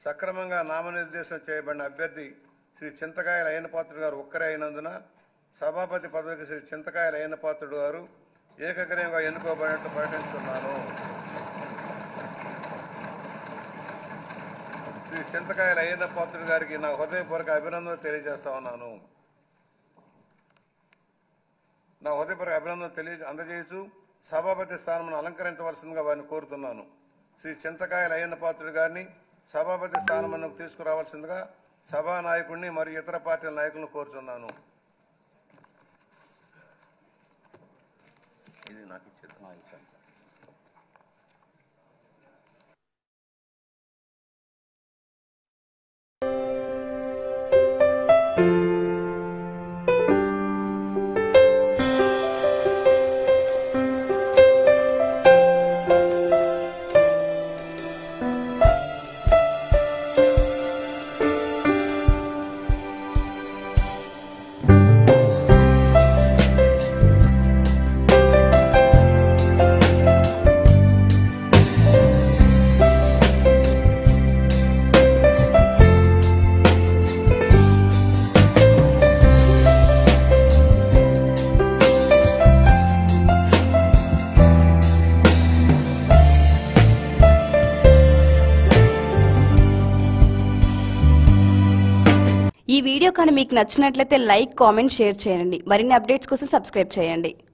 సక్రమంగా నామనిర్దేశం చేయబడిన అభ్యర్థి శ్రీ చింతకాయల అయ్యనపాత్రుడు గారు ఒక్కరే అయినందున సభాపతి పదవికి శ్రీ చింతకాయల అయ్యనపాత్రుడు గారు ఏకగ్రీవంగా ఎన్నుకోబడినట్లు ప్రకటిస్తున్నాను శ్రీ చింతకాయల అయ్యనపాత్రుడు గారికి నా హృదయపూర్వక అభినందనలు తెలియజేస్తా ఉన్నాను నా హృదయపూర్వక అభినందనలు తెలియ అందజేయచ్చు సభాపతి స్థానం అలంకరించవలసిందిగా వారిని కోరుతున్నాను శ్రీ చింతకాయల అయ్యన్న పాత్రుడు గారిని సభాపతి స్థానం తీసుకురావాల్సిందిగా సభా నాయకుడిని మరియు ఇతర పార్టీల నాయకులను కోరుతున్నాను ఇది నాకు ఇచ్చేది ఈ వీడియో కానీ మీకు నచ్చినట్లయితే లైక్ కామెంట్ షేర్ చేయండి మరిన్ని అప్డేట్స్ కోసం సబ్స్క్రైబ్ చేయండి